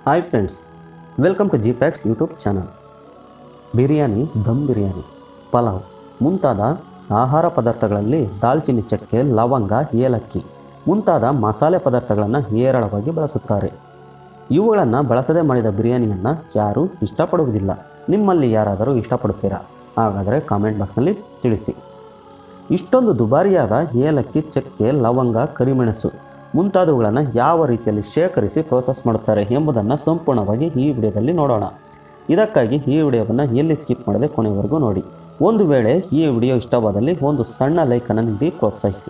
hi friends welcome to G facts YouTube channel biryani dum biryani pulao ಮುಂತಾದ ಆಹಾರ ಪದಾರ್ಥಗಳಲ್ಲಿ ದಾಲ್ಚಿನ್ನಿ ಚಕ್ಕೆ ಲವಂಗ ಏಲಕ್ಕಿ ಮುಂತಾದ ಮಸಾಲೆ ಪದಾರ್ಥಗಳನ್ನು ಹೇರಳವಾಗಿ ಬಳಸುತ್ತಾರೆ ಇವುಗಳನ್ನು ಬಳಸದೆ ಮಾಡಿದ ಬಿರಿಯಾನಿಯನ್ನು ಯಾರೂ ಇಷ್ಟಪಡುವುದಿಲ್ಲ ನಿಮ್ಮಲ್ಲಿ ಯಾರಾದರೂ ಇಷ್ಟಪಡುತ್ತೀರಾ ಹಾಗಾದರೆ ಕಾಮೆಂಟ್ ಬಾಕ್ಸ್ನಲ್ಲಿ ತಿಳಿಸಿ ಇಷ್ಟೊಂದು ದುಬಾರಿಯಾದ ಏಲಕ್ಕಿ ಚಕ್ಕೆ ಲವಂಗ ಕರಿಮೆಣಸು ಮುಂತಾದವುಗಳನ್ನು ಯಾವ ರೀತಿಯಲ್ಲಿ ಶೇಖರಿಸಿ ಪ್ರೋಸೆಸ್ ಮಾಡುತ್ತಾರೆ ಎಂಬುದನ್ನು ಸಂಪೂರ್ಣವಾಗಿ ಈ ವಿಡಿಯೋದಲ್ಲಿ ನೋಡೋಣ ಇದಕ್ಕಾಗಿ ಈ ವಿಡಿಯೋವನ್ನು ಎಲ್ಲಿ ಸ್ಕಿಪ್ ಮಾಡದೆ ಕೊನೆವರೆಗೂ ನೋಡಿ ಒಂದು ವೇಳೆ ಈ ವಿಡಿಯೋ ಇಷ್ಟವಾದಲ್ಲಿ ಒಂದು ಸಣ್ಣ ಲೈಕನ್ನು ನೀಡಿ ಪ್ರೋತ್ಸಾಹಿಸಿ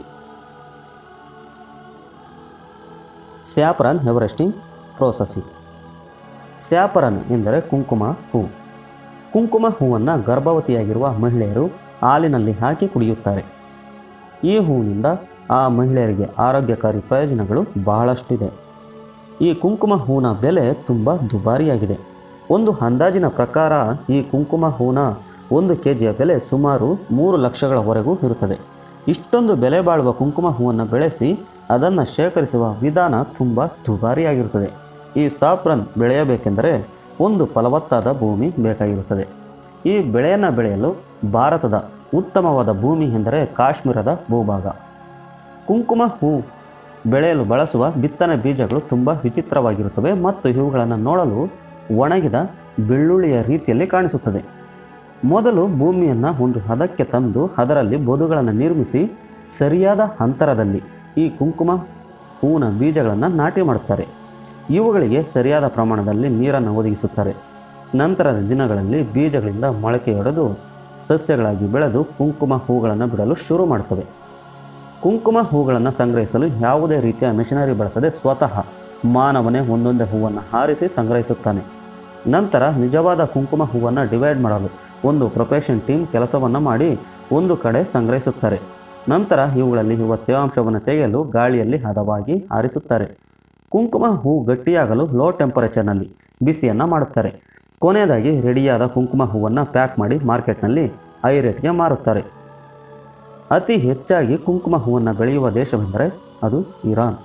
ಸ್ಯಾಪ್ರನ್ ಎವರೆಸ್ಟಿಂಗ್ ಪ್ರೋಸೆಸಿಂಗ್ ಸ್ಯಾಪರನ್ ಎಂದರೆ ಕುಂಕುಮ ಹೂ ಕುಂಕುಮ ಹೂವನ್ನು ಗರ್ಭವತಿಯಾಗಿರುವ ಮಹಿಳೆಯರು ಹಾಲಿನಲ್ಲಿ ಹಾಕಿ ಕುಡಿಯುತ್ತಾರೆ ಈ ಹೂವಿನಿಂದ ಆ ಮಹಿಳೆಯರಿಗೆ ಆರೋಗ್ಯಕಾರಿ ಪ್ರಯೋಜನಗಳು ಬಹಳಷ್ಟಿದೆ ಈ ಕುಂಕುಮ ಹೂವಿನ ಬೆಲೆ ತುಂಬ ದುಬಾರಿಯಾಗಿದೆ ಒಂದು ಅಂದಾಜಿನ ಪ್ರಕಾರ ಈ ಕುಂಕುಮ ಹೂವಿನ ಒಂದು ಕೆ ಜಿಯ ಬೆಲೆ ಸುಮಾರು ಮೂರು ಲಕ್ಷಗಳವರೆಗೂ ಇರುತ್ತದೆ ಇಷ್ಟೊಂದು ಬೆಲೆ ಬಾಳುವ ಕುಂಕುಮ ಹೂವನ್ನು ಬೆಳೆಸಿ ಅದನ್ನು ಶೇಖರಿಸುವ ವಿಧಾನ ತುಂಬ ದುಬಾರಿಯಾಗಿರುತ್ತದೆ ಈ ಸಾಫ್ರನ್ ಬೆಳೆಯಬೇಕೆಂದರೆ ಒಂದು ಫಲವತ್ತಾದ ಭೂಮಿ ಬೇಕಾಗಿರುತ್ತದೆ ಈ ಬೆಳೆಯನ್ನು ಬೆಳೆಯಲು ಭಾರತದ ಉತ್ತಮವಾದ ಭೂಮಿ ಎಂದರೆ ಕಾಶ್ಮೀರದ ಭೂಭಾಗ ಕುಂಕುಮ ಹೂ ಬೆಳೆಯಲು ಬಳಸುವ ಬಿತ್ತನೆ ಬೀಜಗಳು ತುಂಬ ವಿಚಿತ್ರವಾಗಿರುತ್ತವೆ ಮತ್ತು ಇವುಗಳನ್ನು ನೋಡಲು ಒಣಗಿದ ಬೆಳ್ಳುಳ್ಳಿಯ ರೀತಿಯಲ್ಲಿ ಕಾಣಿಸುತ್ತದೆ ಮೊದಲು ಭೂಮಿಯನ್ನು ಒಂದು ಹದಕ್ಕೆ ತಂದು ಅದರಲ್ಲಿ ಬದುಗಳನ್ನು ನಿರ್ಮಿಸಿ ಸರಿಯಾದ ಅಂತರದಲ್ಲಿ ಈ ಕುಂಕುಮ ಹೂವಿನ ಬೀಜಗಳನ್ನು ನಾಟಿ ಮಾಡುತ್ತಾರೆ ಇವುಗಳಿಗೆ ಸರಿಯಾದ ಪ್ರಮಾಣದಲ್ಲಿ ನೀರನ್ನು ಒದಗಿಸುತ್ತಾರೆ ನಂತರದ ದಿನಗಳಲ್ಲಿ ಬೀಜಗಳಿಂದ ಮೊಳಕೆಯೊಡೆದು ಸಸ್ಯಗಳಾಗಿ ಬೆಳೆದು ಕುಂಕುಮ ಹೂಗಳನ್ನು ಬಿಡಲು ಶುರು ಮಾಡುತ್ತವೆ ಕುಂಕುಮ ಹೂಗಳನ್ನು ಸಂಗ್ರಹಿಸಲು ಯಾವುದೇ ರೀತಿಯ ಮೆಷಿನರಿ ಬಳಸದೆ ಸ್ವತಃ ಮಾನವನೇ ಒಂದೊಂದೇ ಹೂವನ್ನು ಹಾರಿಸಿ ಸಂಗ್ರಹಿಸುತ್ತಾನೆ ನಂತರ ನಿಜವಾದ ಕುಂಕುಮ ಹೂವನ್ನು ಡಿವೈಡ್ ಮಾಡಲು ಒಂದು ಪ್ರೊಫೆಷನ್ ಟೀಮ್ ಕೆಲಸವನ್ನು ಮಾಡಿ ಒಂದು ಕಡೆ ಸಂಗ್ರಹಿಸುತ್ತಾರೆ ನಂತರ ಇವುಗಳಲ್ಲಿ ಇರುವ ತೇವಾಂಶವನ್ನು ತೆಗೆಯಲು ಗಾಳಿಯಲ್ಲಿ ಹದವಾಗಿ ಆರಿಸುತ್ತಾರೆ ಕುಂಕುಮ ಹೂ ಗಟ್ಟಿಯಾಗಲು ಲೋ ಟೆಂಪರೇಚರ್ನಲ್ಲಿ ಬಿಸಿಯನ್ನು ಮಾಡುತ್ತಾರೆ ಕೊನೆಯದಾಗಿ ರೆಡಿಯಾದ ಕುಂಕುಮ ಹೂವನ್ನು ಪ್ಯಾಕ್ ಮಾಡಿ ಮಾರ್ಕೆಟ್ನಲ್ಲಿ ಹೈ ರೇಟ್ಗೆ ಮಾರುತ್ತಾರೆ ಅತಿ ಹೆಚ್ಚಾಗಿ ಕುಂಕುಮ ಹೂವನ್ನು ಬೆಳೆಯುವ ದೇಶವೆಂದರೆ ಅದು Iran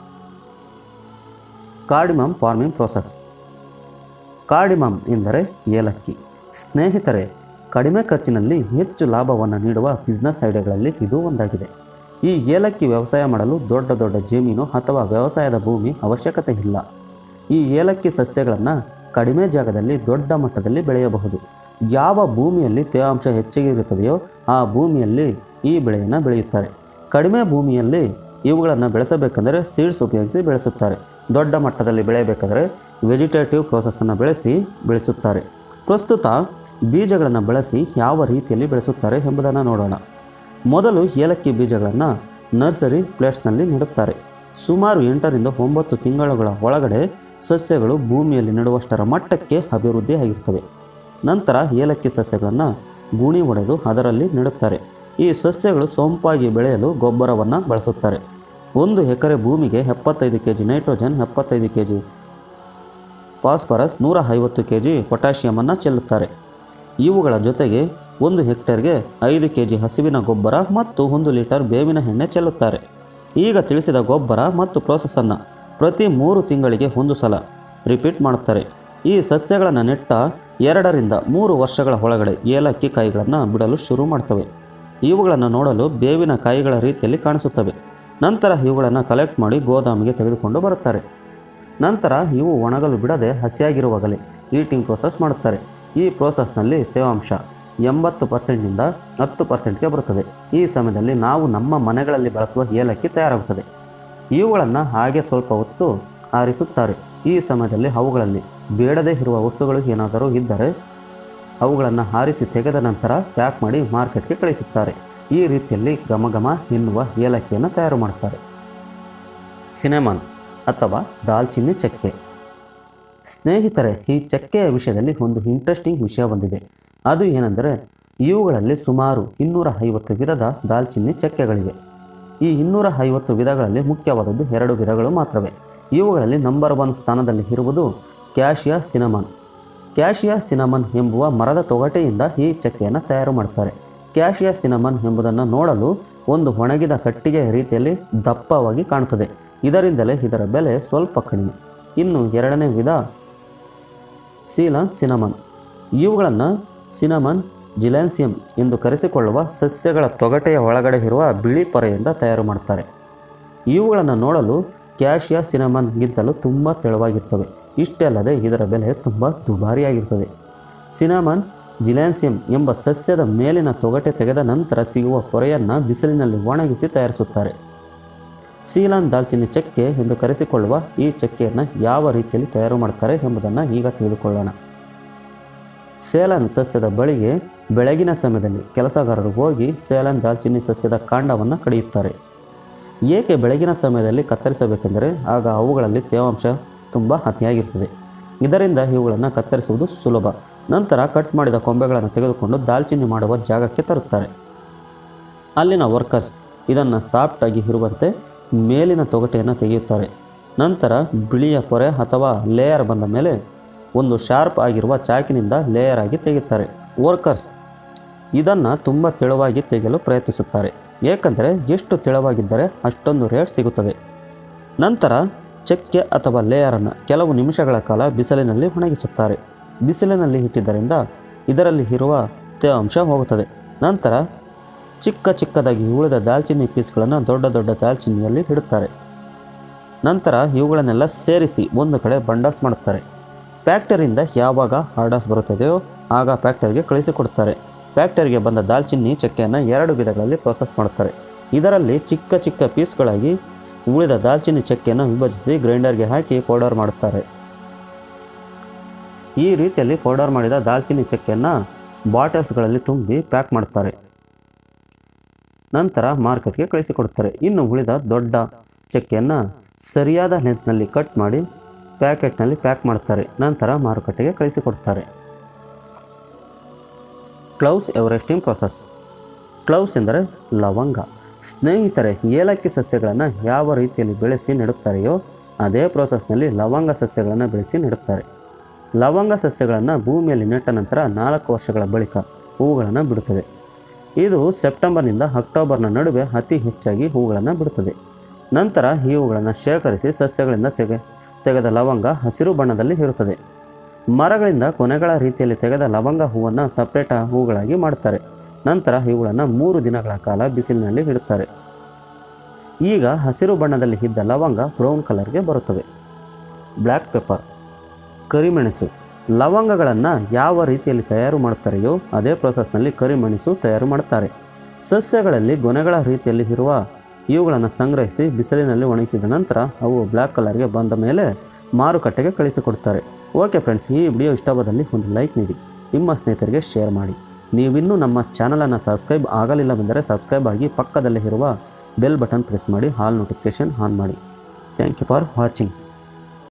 cardamom farming process cardamom ಎಂದರೆ ಏಲಕ್ಕಿ ಸ್ನೇಹಿತರೆ ಕಡಿಮೆ ಖರ್ಚಿನಲ್ಲಿ ಹೆಚ್ಚು ಲಾಭವನ್ನು ನೀಡುವ ಬಿಸ್ನೆಸ್ ಐಡಿಯಾಗಳಲ್ಲಿ ಇದು ಒಂದಾಗಿದೆ ಈ ಏಲಕ್ಕಿ ವ್ಯವಸಾಯ ಮಾಡಲು ದೊಡ್ಡ ದೊಡ್ಡ ಜಮೀನು ಅಥವಾ ವ್ಯವಸಾಯದ ಭೂಮಿ ಅವಶ್ಯಕತೆ ಇಲ್ಲ ಈ ಏಲಕ್ಕಿ ಸಸ್ಯಗಳನ್ನು ಕಡಿಮೆ ಜಾಗದಲ್ಲಿ ದೊಡ್ಡ ಮಟ್ಟದಲ್ಲಿ ಬೆಳೆಯಬಹುದು ಯಾವ ಭೂಮಿಯಲ್ಲಿ ತೇವಾಂಶ ಹೆಚ್ಚಿಗೆ ಇರುತ್ತದೆಯೋ ಆ ಭೂಮಿಯಲ್ಲಿ ಈ ಬೆಳೆಯನ್ನು ಬೆಳೆಯುತ್ತಾರೆ ಕಡಿಮೆ ಭೂಮಿಯಲ್ಲಿ ಇವುಗಳನ್ನು ಬೆಳೆಸಬೇಕೆಂದರೆ ಸೀಡ್ಸ್ ಉಪಯೋಗಿಸಿ ಬೆಳೆಸುತ್ತಾರೆ ದೊಡ್ಡ ಮಟ್ಟದಲ್ಲಿ ಬೆಳೆಯಬೇಕಾದರೆ ವೆಜಿಟೇಟಿವ್ ಪ್ರೋಸೆಸ್ಸನ್ನು ಬೆಳೆಸಿ ಬೆಳೆಸುತ್ತಾರೆ ಪ್ರಸ್ತುತ ಬೀಜಗಳನ್ನು ಬಳಸಿ ಯಾವ ರೀತಿಯಲ್ಲಿ ಬೆಳೆಸುತ್ತಾರೆ ಎಂಬುದನ್ನು ನೋಡೋಣ ಮೊದಲು ಏಲಕ್ಕಿ ಬೀಜಗಳನ್ನು ನರ್ಸರಿ ಪ್ಲೇಟ್ಸ್ನಲ್ಲಿ ನೆಡುತ್ತಾರೆ ಸುಮಾರು ಎಂಟರಿಂದ ಒಂಬತ್ತು ತಿಂಗಳುಗಳ ಒಳಗಡೆ ಸಸ್ಯಗಳು ಭೂಮಿಯಲ್ಲಿ ನೆಡುವಷ್ಟರ ಮಟ್ಟಕ್ಕೆ ಅಭಿವೃದ್ಧಿಯಾಗಿರ್ತವೆ ನಂತರ ಏಲಕ್ಕಿ ಸಸ್ಯಗಳನ್ನು ಗುಣಿ ಹೊಡೆದು ಅದರಲ್ಲಿ ನೆಡುತ್ತಾರೆ ಈ ಸಸ್ಯಗಳು ಸೊಂಪಾಗಿ ಬೆಳೆಯಲು ಗೊಬ್ಬರವನ್ನು ಬಳಸುತ್ತಾರೆ ಒಂದು ಎಕರೆ ಭೂಮಿಗೆ ಎಪ್ಪತ್ತೈದು ಕೆ ಜಿ ನೈಟ್ರೋಜನ್ ಎಪ್ಪತ್ತೈದು ಕೆ ಜಿ ಫಾಸ್ಫರಸ್ ನೂರ ಐವತ್ತು ಕೆ ಜಿ ಪೊಟ್ಯಾಷಿಯಮನ್ನು ಚೆಲ್ಲುತ್ತಾರೆ ಇವುಗಳ ಜೊತೆಗೆ ಒಂದು ಹೆಕ್ಟೇರ್ಗೆ ಐದು ಕೆ ಜಿ ಹಸಿವಿನ ಗೊಬ್ಬರ ಮತ್ತು ಒಂದು ಲೀಟರ್ ಬೇವಿನ ಎಣ್ಣೆ ಚೆಲ್ಲುತ್ತಾರೆ ಈಗ ತಿಳಿಸಿದ ಗೊಬ್ಬರ ಮತ್ತು ಪ್ರೋಸೆಸ್ಸನ್ನು ಪ್ರತಿ ಮೂರು ತಿಂಗಳಿಗೆ ಒಂದು ಸಲ ರಿಪೀಟ್ ಮಾಡುತ್ತಾರೆ ಈ ಸಸ್ಯಗಳನ್ನು ನೆಟ್ಟ ಎರಡರಿಂದ ಮೂರು ವರ್ಷಗಳ ಒಳಗಡೆ ಏಲಕ್ಕಿ ಕಾಯಿಗಳನ್ನು ಬಿಡಲು ಶುರು ಮಾಡ್ತವೆ ಇವುಗಳನ್ನು ನೋಡಲು ಬೇವಿನ ಕಾಯಿಗಳ ರೀತಿಯಲ್ಲಿ ಕಾಣಿಸುತ್ತವೆ ನಂತರ ಇವುಗಳನ್ನು ಕಲೆಕ್ಟ್ ಮಾಡಿ ಗೋದಾಮಿಗೆ ತೆಗೆದುಕೊಂಡು ಬರುತ್ತಾರೆ ನಂತರ ಇವು ಒಣಗಲು ಬಿಡದೆ ಹಸಿಯಾಗಿರುವಾಗಲೇ ಈಟಿಂಗ್ ಪ್ರೋಸೆಸ್ ಮಾಡುತ್ತಾರೆ ಈ ಪ್ರೋಸೆಸ್ನಲ್ಲಿ ತೇವಾಂಶ ಎಂಬತ್ತು ಪರ್ಸೆಂಟ್ನಿಂದ ಹತ್ತು ಪರ್ಸೆಂಟ್ಗೆ ಬರುತ್ತದೆ ಈ ಸಮಯದಲ್ಲಿ ನಾವು ನಮ್ಮ ಮನೆಗಳಲ್ಲಿ ಬಳಸುವ ಏಲಕ್ಕಿ ತಯಾರಾಗುತ್ತದೆ ಇವುಗಳನ್ನು ಹಾಗೆ ಸ್ವಲ್ಪ ಹೊತ್ತು ಆರಿಸುತ್ತಾರೆ ಈ ಸಮಯದಲ್ಲಿ ಅವುಗಳಲ್ಲಿ ಬೇಡದೇ ಇರುವ ವಸ್ತುಗಳು ಏನಾದರೂ ಇದ್ದರೆ ಅವುಗಳನ್ನು ಹಾರಿಸಿ ತೆಗೆದ ನಂತರ ಪ್ಯಾಕ್ ಮಾಡಿ ಮಾರ್ಕೆಟ್ಗೆ ಕಳಿಸುತ್ತಾರೆ ಈ ರೀತಿಯಲ್ಲಿ ಘಮ ಘಮ ಎನ್ನುವ ಏಲಕ್ಕಿಯನ್ನು ತಯಾರು ಮಾಡುತ್ತಾರೆ ಸಿನೆಮಾನ್ ಅಥವಾ ದಾಲ್ಚಿನ್ನಿ ಚಕ್ಕೆ ಸ್ನೇಹಿತರೆ ಈ ಚಕ್ಕೆಯ ವಿಷಯದಲ್ಲಿ ಒಂದು ಇಂಟ್ರೆಸ್ಟಿಂಗ್ ವಿಷಯ ಬಂದಿದೆ ಅದು ಏನೆಂದರೆ ಇವುಗಳಲ್ಲಿ ಸುಮಾರು ಇನ್ನೂರ ಐವತ್ತು ವಿಧದ ದಾಲ್ಚಿನ್ನಿ ಚಕ್ಕೆಗಳಿವೆ ಈ ಇನ್ನೂರ ಐವತ್ತು ವಿಧಗಳಲ್ಲಿ ಮುಖ್ಯವಾದದ್ದು ಎರಡು ವಿಧಗಳು ಮಾತ್ರವೇ ಇವುಗಳಲ್ಲಿ ನಂಬರ್ ಒನ್ ಸ್ಥಾನದಲ್ಲಿ ಇರುವುದು ಕ್ಯಾಶಿಯಾ ಸಿನಮನ್ ಕ್ಯಾಶಿಯಾ ಸಿನಮನ್ ಎಂಬುವ ಮರದ ತೊಗಟೆಯಿಂದ ಈ ಚಕ್ಕೆಯನ್ನು ತಯಾರು ಮಾಡ್ತಾರೆ ಕ್ಯಾಶಿಯಾ ಸಿನಮನ್ ಎಂಬುದನ್ನು ನೋಡಲು ಒಂದು ಒಣಗಿದ ಕಟ್ಟಿಗೆಯ ರೀತಿಯಲ್ಲಿ ದಪ್ಪವಾಗಿ ಕಾಣುತ್ತದೆ ಇದರಿಂದಲೇ ಇದರ ಬೆಲೆ ಸ್ವಲ್ಪ ಕಡಿಮೆ ಇನ್ನು ಎರಡನೇ ವಿಧ ಸೀಲಾನ್ ಸಿನಮನ್ ಇವುಗಳನ್ನು ಸಿನಮನ್ ಜಿಲ್ಯಾನ್ಸಿಯಂ ಎಂದು ಕರೆಸಿಕೊಳ್ಳುವ ಸಸ್ಯಗಳ ತೊಗಟೆಯ ಒಳಗಡೆ ಇರುವ ಬಿಳಿ ಪೊರೆಯಿಂದ ತಯಾರು ಮಾಡ್ತಾರೆ ಇವುಗಳನ್ನು ನೋಡಲು ಕ್ಯಾಶಿಯಾ ಸಿನಮನ್ಗಿಂತಲೂ ತುಂಬ ತೆಳುವಾಗಿರ್ತವೆ ಇಷ್ಟೇ ಅಲ್ಲದೆ ಇದರ ಬೆಲೆ ತುಂಬ ದುಬಾರಿಯಾಗಿರ್ತದೆ ಸಿನಮನ್ ಜಿಲ್ಯಾನ್ಸಿಯಂ ಎಂಬ ಸಸ್ಯದ ಮೇಲಿನ ತೊಗಟೆ ತೆಗೆದ ನಂತರ ಸಿಗುವ ಪೊರೆಯನ್ನು ಬಿಸಿಲಿನಲ್ಲಿ ಒಣಗಿಸಿ ತಯಾರಿಸುತ್ತಾರೆ ಸೀಲಾನ್ ದಾಲ್ಚಿನ್ನಿ ಚಕ್ಕೆ ಎಂದು ಕರೆಸಿಕೊಳ್ಳುವ ಈ ಚಕ್ಕೆಯನ್ನು ಯಾವ ರೀತಿಯಲ್ಲಿ ತಯಾರು ಮಾಡ್ತಾರೆ ಎಂಬುದನ್ನು ಈಗ ತಿಳಿದುಕೊಳ್ಳೋಣ ಸೇಲನ್ ಸಸ್ಯದ ಬಳಿಗೆ ಬೆಳಗಿನ ಸಮಯದಲ್ಲಿ ಕೆಲಸಗಾರರು ಹೋಗಿ ಸೇಲನ್ ದಾಲ್ಚಿನ್ನಿ ಸಸ್ಯದ ಕಾಂಡವನ್ನು ಕಡಿಯುತ್ತಾರೆ ಏಕೆ ಬೆಳಗಿನ ಸಮಯದಲ್ಲಿ ಕತ್ತರಿಸಬೇಕೆಂದರೆ ಆಗ ಅವುಗಳಲ್ಲಿ ತೇವಾಂಶ ತುಂಬ ಅತಿಯಾಗಿರ್ತದೆ ಇದರಿಂದ ಇವುಗಳನ್ನು ಕತ್ತರಿಸುವುದು ಸುಲಭ ನಂತರ ಕಟ್ ಮಾಡಿದ ಕೊಂಬೆಗಳನ್ನು ತೆಗೆದುಕೊಂಡು ದಾಲ್ಚಿನ್ನಿ ಮಾಡುವ ಜಾಗಕ್ಕೆ ತರುತ್ತಾರೆ ಅಲ್ಲಿನ ವರ್ಕರ್ಸ್ ಇದನ್ನು ಸಾಫ್ಟಾಗಿ ಇರುವಂತೆ ಮೇಲಿನ ತೊಗಟೆಯನ್ನು ತೆಗೆಯುತ್ತಾರೆ ನಂತರ ಬಿಳಿಯ ಪೊರೆ ಅಥವಾ ಲೇಯರ್ ಬಂದ ಮೇಲೆ ಒಂದು ಶಾರ್ಪ್ ಆಗಿರುವ ಚಾಕಿನಿಂದ ಲೇಯರ್ ಆಗಿ ತೆಗೆಯುತ್ತಾರೆ ವರ್ಕರ್ಸ್ ಇದನ್ನು ತುಂಬ ತೆಳುವಾಗಿ ತೆಗೆಯಲು ಪ್ರಯತ್ನಿಸುತ್ತಾರೆ ಏಕೆಂದರೆ ಎಷ್ಟು ತೆಳುವಾಗಿದ್ದರೆ ಅಷ್ಟೊಂದು ರೇಟ್ ಸಿಗುತ್ತದೆ ನಂತರ ಚಕ್ಕೆ ಅಥವಾ ಲೇಯರನ್ನು ಕೆಲವು ನಿಮಿಷಗಳ ಕಾಲ ಬಿಸಿಲಿನಲ್ಲಿ ಒಣಗಿಸುತ್ತಾರೆ ಬಿಸಿಲಿನಲ್ಲಿ ಇಟ್ಟಿದ್ದರಿಂದ ಇದರಲ್ಲಿ ಇರುವ ತೇವಾಂಶ ಹೋಗುತ್ತದೆ ನಂತರ ಚಿಕ್ಕ ಚಿಕ್ಕದಾಗಿ ಉಳಿದ ದಾಲ್ಚಿನ್ನಿ ಪೀಸ್ಗಳನ್ನು ದೊಡ್ಡ ದೊಡ್ಡ ದಾಲ್ಚಿನ್ನಿಯಲ್ಲಿ ಇಡುತ್ತಾರೆ ನಂತರ ಇವುಗಳನ್ನೆಲ್ಲ ಸೇರಿಸಿ ಒಂದು ಕಡೆ ಬಂಡಲ್ಸ್ ಮಾಡುತ್ತಾರೆ ಫ್ಯಾಕ್ಟರಿಯಿಂದ ಯಾವಾಗ ಆರ್ಡರ್ಸ್ ಬರುತ್ತದೆಯೋ ಆಗ ಫ್ಯಾಕ್ಟರಿಗೆ ಕಳಿಸಿಕೊಡ್ತಾರೆ ಫ್ಯಾಕ್ಟರಿಗೆ ಬಂದ ದಾಲ್ಚಿನ್ನಿ ಚಕ್ಕೆಯನ್ನು ಎರಡು ವಿಧಗಳಲ್ಲಿ ಪ್ರೊಸೆಸ್ ಮಾಡುತ್ತಾರೆ ಇದರಲ್ಲಿ ಚಿಕ್ಕ ಚಿಕ್ಕ ಪೀಸ್ಗಳಾಗಿ ಉಳಿದ ದಾಲ್ಚಿನ್ನಿ ಚಕ್ಕೆಯನ್ನು ವಿಭಜಿಸಿ ಗ್ರೈಂಡರ್ಗೆ ಹಾಕಿ ಪೌಡರ್ ಮಾಡುತ್ತಾರೆ ಈ ರೀತಿಯಲ್ಲಿ ಪೌಡರ್ ಮಾಡಿದ ದಾಲ್ಚಿನ್ನಿ ಚಕ್ಕೆಯನ್ನು ಬಾಟಲ್ಸ್ಗಳಲ್ಲಿ ತುಂಬಿ ಪ್ಯಾಕ್ ಮಾಡುತ್ತಾರೆ ನಂತರ ಮಾರ್ಕೆಟ್ಗೆ ಕಳಿಸಿಕೊಡುತ್ತಾರೆ ಇನ್ನು ಉಳಿದ ದೊಡ್ಡ ಚಕ್ಕೆಯನ್ನು ಸರಿಯಾದ ಲೆಂತ್ನಲ್ಲಿ ಕಟ್ ಮಾಡಿ ಪ್ಯಾಕೆಟ್ನಲ್ಲಿ ಪ್ಯಾಕ್ ಮಾಡ್ತಾರೆ ನಂತರ ಮಾರುಕಟ್ಟೆಗೆ ಕಳಿಸಿಕೊಡ್ತಾರೆ ಕ್ಲೌಸ್ ಎವರೆಸ್ಟಿಂಗ್ ಪ್ರೊಸೆಸ್ ಕ್ಲೌಸ್ ಎಂದರೆ ಲವಂಗ ಸ್ನೇಹಿತರೆ ಏಲಕ್ಕಿ ಸಸ್ಯಗಳನ್ನು ಯಾವ ರೀತಿಯಲ್ಲಿ ಬೆಳೆಸಿ ನೆಡುತ್ತಾರೆಯೋ ಅದೇ ಪ್ರೋಸೆಸ್ನಲ್ಲಿ ಲವಂಗ ಸಸ್ಯಗಳನ್ನು ಬೆಳೆಸಿ ನೆಡುತ್ತಾರೆ ಲವಂಗ ಸಸ್ಯಗಳನ್ನು ಭೂಮಿಯಲ್ಲಿ ನೆಟ್ಟ ನಂತರ ನಾಲ್ಕು ವರ್ಷಗಳ ಬಳಿಕ ಹೂವುಗಳನ್ನು ಬಿಡುತ್ತದೆ ಇದು ಸೆಪ್ಟೆಂಬರ್ನಿಂದ ಅಕ್ಟೋಬರ್ನ ನಡುವೆ ಅತಿ ಹೆಚ್ಚಾಗಿ ಹೂವುಗಳನ್ನು ಬಿಡುತ್ತದೆ ನಂತರ ಈ ಹೂವುಗಳನ್ನು ಶೇಖರಿಸಿ ಸಸ್ಯಗಳಿಂದ ತೆಗೆ ತೆಗೆದ ಲವಂಗ ಹಸಿರು ಬಣ್ಣದಲ್ಲಿ ಇರುತ್ತದೆ ಮರಗಳಿಂದ ಕೊನೆಗಳ ರೀತಿಯಲ್ಲಿ ತೆಗೆದ ಲವಂಗ ಹೂವನ್ನು ಸಪ್ರೇಟ್ ಹೂವುಗಳಾಗಿ ಮಾಡುತ್ತಾರೆ ನಂತರ ಇವುಗಳನ್ನು ಮೂರು ದಿನಗಳ ಕಾಲ ಬಿಸಿಲಿನಲ್ಲಿ ಇಡುತ್ತಾರೆ ಈಗ ಹಸಿರು ಬಣ್ಣದಲ್ಲಿ ಇದ್ದ ಲವಂಗ ಬ್ರೌನ್ ಕಲರ್ಗೆ ಬರುತ್ತವೆ ಬ್ಲ್ಯಾಕ್ ಪೆಪ್ಪರ್ ಕರಿಮೆಣಸು ಲವಂಗಗಳನ್ನು ಯಾವ ರೀತಿಯಲ್ಲಿ ತಯಾರು ಮಾಡುತ್ತಾರೆಯೋ ಅದೇ ಪ್ರೊಸೆಸ್ನಲ್ಲಿ ಕರಿಮೆಣಸು ತಯಾರು ಮಾಡುತ್ತಾರೆ ಸಸ್ಯಗಳಲ್ಲಿ ಗೊನೆಗಳ ರೀತಿಯಲ್ಲಿ ಇರುವ ಇವುಗಳನ್ನು ಸಂಗ್ರಹಿಸಿ ಬಿಸಿಲಿನಲ್ಲಿ ಒಣಗಿಸಿದ ನಂತರ ಅವು ಬ್ಲ್ಯಾಕ್ ಕಲರ್ಗೆ ಬಂದ ಮೇಲೆ ಮಾರುಕಟ್ಟೆಗೆ ಕಳಿಸಿಕೊಡ್ತಾರೆ ಓಕೆ ಫ್ರೆಂಡ್ಸ್ ಈ ವಿಡಿಯೋ ಇಷ್ಟವಾದಲ್ಲಿ ಒಂದು ಲೈಕ್ ನೀಡಿ ನಿಮ್ಮ ಸ್ನೇಹಿತರಿಗೆ ಶೇರ್ ಮಾಡಿ ನೀವಿನ್ನೂ ನಮ್ಮ ಚಾನಲನ್ನು ಸಬ್ಸ್ಕ್ರೈಬ್ ಆಗಲಿಲ್ಲವೆಂದರೆ ಸಬ್ಸ್ಕ್ರೈಬ್ ಆಗಿ ಪಕ್ಕದಲ್ಲೇ ಇರುವ ಬೆಲ್ ಬಟನ್ ಪ್ರೆಸ್ ಮಾಡಿ ಹಾಲ್ ನೋಟಿಫಿಕೇಷನ್ ಆನ್ ಮಾಡಿ ಥ್ಯಾಂಕ್ ಯು ಫಾರ್ ವಾಚಿಂಗ್